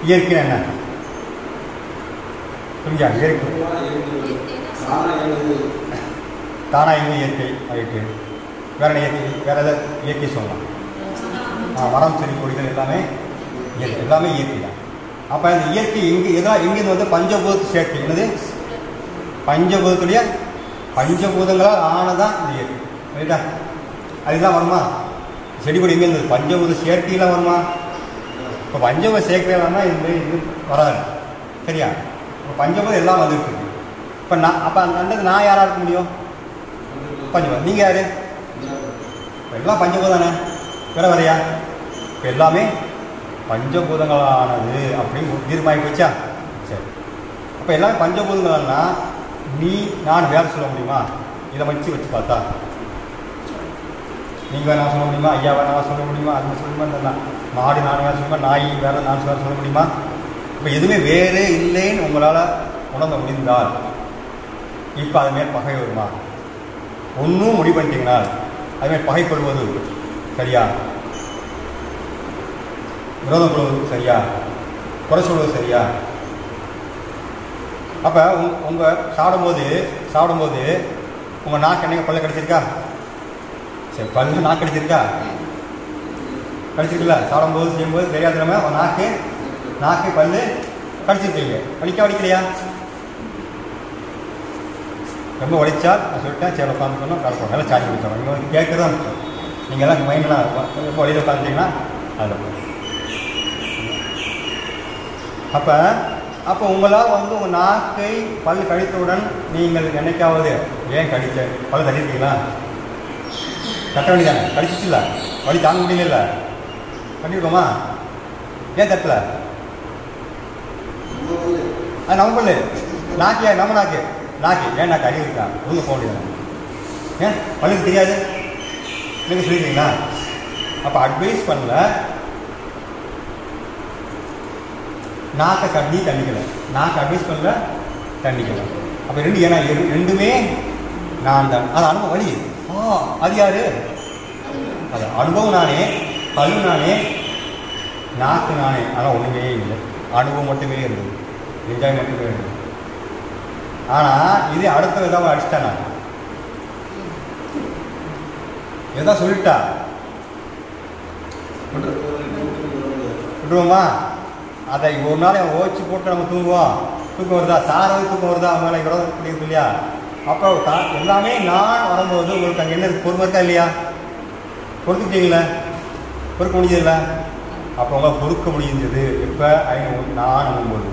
இயற்கை என்ன புரிஞ்சா இயற்கை தானா இயங்கு இயற்கை ரைட்டு வேற என்ன இயற்கை வேற ஏதாவது இயற்கை சொல்லலாம் ஆ, மரம் செடி கொடிகள் எல்லாமே இயற்கை எல்லாமே இயற்கை தான் அப்போ இந்த இயற்கை எங்கே எதெல்லாம் எங்கேருந்து வந்து பஞ்சபூத சேர்க்கை என்னது பஞ்சபூதத்துடைய பஞ்சபூதங்களால் ஆனதான் இந்த இயற்கை ரைட்டா அதுதான் வருமா செடி கொடி எங்கே இருந்தது பஞ்சபூத சேர்க்கையெல்லாம் வருமா இப்போ பஞ்சபூத சேர்க்கையிலாம்னா இது இது வராது சரியா இப்போ பஞ்சபூதம் எல்லாம் வந்துருக்கு இப்போ நான் அப்போ அந்த அந்த நான் யாராக இருக்க முடியும் பஞ்சபூதம் நீங்கள் யார் இப்ப எல்லாம் பஞ்சபூதம் தானே வேற வரையா இப்போ எல்லாமே பஞ்சபூதங்களானது அப்படின்னு தீர்மானி போச்சா சரி அப்போ எல்லாமே பஞ்சபூதங்கள்னா நீ நான் வேற சொல்ல முடியுமா இதை வச்சு வச்சு பார்த்தா நீங்கள் வேணா சொல்ல முடியுமா ஐயா வேணா சொல்ல முடியுமா அது சொல்ல முடியுமா இந்த நா- மாடு நான் வேற சொல்லுமா நாய் வேற நான் வேற சொல்ல முடியுமா இப்போ எதுவுமே வேறே இல்லைன்னு உங்களால் உணர முடிந்தால் இப்போ அது மேல் பகை வருமா ஒன்றும் முடிவு பண்ணிட்டீங்கன்னா அதுமாதிரி பகை கொள்வது சரியா விரோதம் கொள்வது சரியா குறை சொல்வது சரியா அப்போ உங் உங்கள் சாப்பிடும்போது சாப்பிடும்போது உங்கள் நாக்கு என்னங்க பல்ல கடிச்சிருக்கா சரி பல்லு நாக்கு கடிச்சிருக்கா கடிச்சிருக்குல்ல சாப்பிடும்போது செய்யும்போது தெரியாத நம்ம உங்கள் நாக்கு நாக்கு பல்லு கடிச்சிருக்கீங்க வலிக்க வலிக்கலையா ரொம்ப வலிச்சா நான் சொல்லிட்டேன் சரி உட்காந்துக்கணும் கலப்போம் நல்லா சார்ஜ் கொடுத்தோம் இங்கே வந்து கேட்குறது தான் முக்கியம் நீங்கள் எல்லாம் மைண்டெலாம் இருக்கும் ரொம்ப வழியில் உட்காந்துட்டிங்கன்னா அதில் போகும் அப்போ அப்போ உங்களால் வந்து உங்கள் நாக்கை பல் கழித்தவுடன் நீங்கள் என்னைக்காவது ஏன் கடிச்ச பல் தட்டிருக்கீங்களா தட்ட வேண்டியதானே கடிச்சிச்சுல வலி தாங்க முடியல கட்டிவிடுமா ஏன் தட்டல அது நம்ம பல்லு நாக்கியா நம்ம நாக்கு நாக்கு ஏன் நாக்கு அறிவு இருக்கா ஒழுங்கு போக முடியாது ஏன் பல்லுக்கு தெரியாது நீங்கள் சொல்லிட்டீங்களா அப்போ அட்வைஸ் பண்ணல நாக்கை கண்ணி தண்டிக்கல நாக்கு அட்வைஸ் பண்ணல தண்டிக்கல அப்போ ரெண்டு ஏன்னா இரு- ரெண்டுமே நான் தான் அது அனுபவம் வழி ஆ அது யாரு அது அனுபவம் நானே பல்லு நானே நாக்கு நானே ஆனால் ஒன்றுமே இல்லை அனுபவம் மட்டுமே இருந்தது என்ஜாய் மட்டுமே இருந்தது ஆனால் இது அடுத்த விதமாக அடிச்சிட்டேன் நான் எதா சொல்லிட்டா விட்டுருவோமா அதை ஒரு நாள் அவன் ஓச்சு போட்டு நம்ம தூங்குவோம் தூக்கம் வருதா சாரது தூக்கம் வருதா அவன் மேலே விரோதம் முடியுது இல்லையா அப்போ தா- எல்லாமே நான் வரும்போது உங்களுக்கு அங்கே என்ன இருக்கு? பொறுமை இருக்கா இல்லையா பொறுத்துக்கிட்டீங்களே பொறுக்க முடிஞ்சதில்ல அப்போ உங்களை பொறுக்க முடிஞ்சது இப்போ ஐநூறு நான் ஒன்பது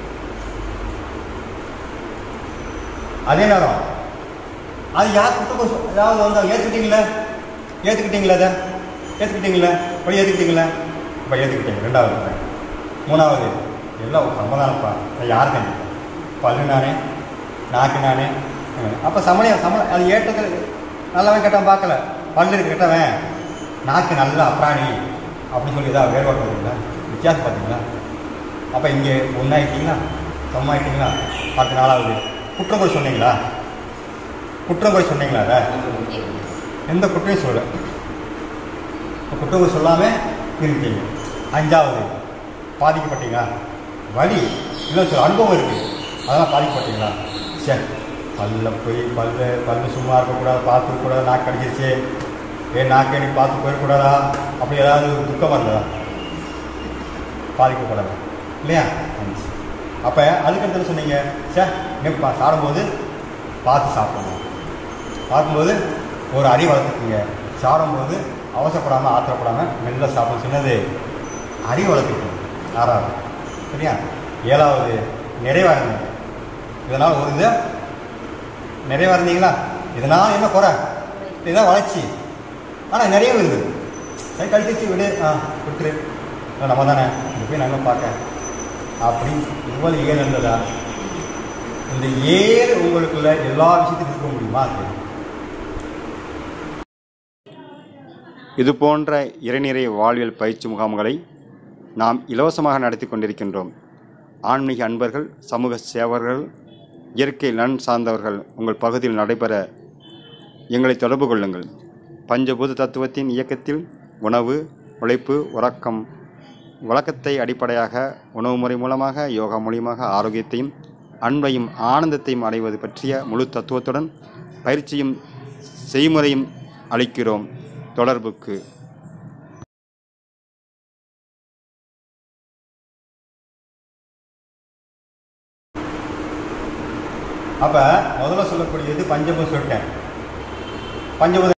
அதே நேரம் அது யார் குற்றம் அதாவது வந்து ஏற்றுக்கிட்டீங்களே ஏற்றுக்கிட்டீங்களா அதை ஏற்றுக்கிட்டீங்களா படி ஏற்றுக்கிட்டீங்களா இப்போ ஏற்றுக்கிட்டீங்க ரெண்டாவது point. மூணாவது எல்லாம் ஒரு சமாதானப்பா நான் யார் கண்டி பல்லு நானே நாக்கு நானே அப்போ சமயம் சம அது ஏற்றத்தில் நல்லவன் கெட்டவன் பார்க்கல பல்லு இருக்கு கெட்டவன் நாக்கு நல்ல அப்ராணி அப்படின்னு சொல்லி ஏதாவது வேறுபாடு பார்த்தீங்களா வித்தியாசம் பார்த்தீங்களா அப்போ இங்கே ஒன்றாயிட்டீங்களா சமமாயிட்டீங்களா பத்து நாளாவது குற்றம் கூட சொன்னீங்களா குற்றம் கூட சொன்னீங்களா அதை எந்த குற்றையும் சொல்ல குற்றம் கூட சொல்லாமல் இருந்தீங்க அஞ்சாவது பாதிக்கப்பட்டீங்களா வலி இல்லை சொல்ல அனுபவம் இருக்குது அதெல்லாம் பாதிக்கப்பட்டீங்களா சரி பல்ல போய் பல்ல பல்லு சும்மா இருக்கக்கூடாது பார்த்துக்கூடாது நாக்கு அடிச்சிருச்சு ஏன் நாக்கு எனக்கு பார்த்து போயிடக்கூடாதா அப்படி ஏதாவது துக்கம் வந்ததா பாதிக்கப்படாது இல்லையா அப்போ அதுக்கடுத்து என்ன சொன்னீங்க சே நெப்பா சாப்பிடும்போது பார்த்து சாப்பிடணும் பார்க்கும்போது ஒரு அறி வளர்த்துக்குங்க சாப்பிடும்போது அவசரப்படாமல் ஆத்திரப்படாமல் மெல்ல சாப்பிட சொன்னது அறிவு வளர்த்துக்கணும் ஆறாவது சரியா ஏழாவது நிறைவாருங்க இதனால் ஒரு இது நிறைவா இருந்தீங்களா இதனால் என்ன குறை இதுதான் வளர்ச்சி ஆனால் நிறைய இருக்குது சரி கழிச்சு விடு ஆ விட்டுரு இல்லை, நம்ம தானே இது போய் நாங்கள் பார்க்க அப்படி இவ்வளவு ஏழு இருந்ததா இந்த ஏழு உங்களுக்குள்ள எல்லா விஷயத்தையும் இருக்க முடியுமா அது இது போன்ற இறைநிறை வாழ்வியல் பயிற்சி முகாம்களை நாம் இலவசமாக நடத்தி கொண்டிருக்கின்றோம் ஆன்மீக அன்பர்கள் சமூக சேவர்கள் இயற்கை நன் சார்ந்தவர்கள் உங்கள் பகுதியில் நடைபெற எங்களை தொடர்பு கொள்ளுங்கள் பஞ்சபூத தத்துவத்தின் இயக்கத்தில் உணவு உழைப்பு உறக்கம் வழக்கத்தை அடிப்படையாக உணவு முறை மூலமாக யோகா மூலியமாக ஆரோக்கியத்தையும் அன்பையும் ஆனந்தத்தையும் அடைவது பற்றிய முழு தத்துவத்துடன் பயிற்சியும் செய்முறையும் அளிக்கிறோம் தொடர்புக்கு அப்போ முதல்ல சொல்லக்கூடியது பஞ்சபூதம் சொல்லிட்டேன் பஞ்சபூதம்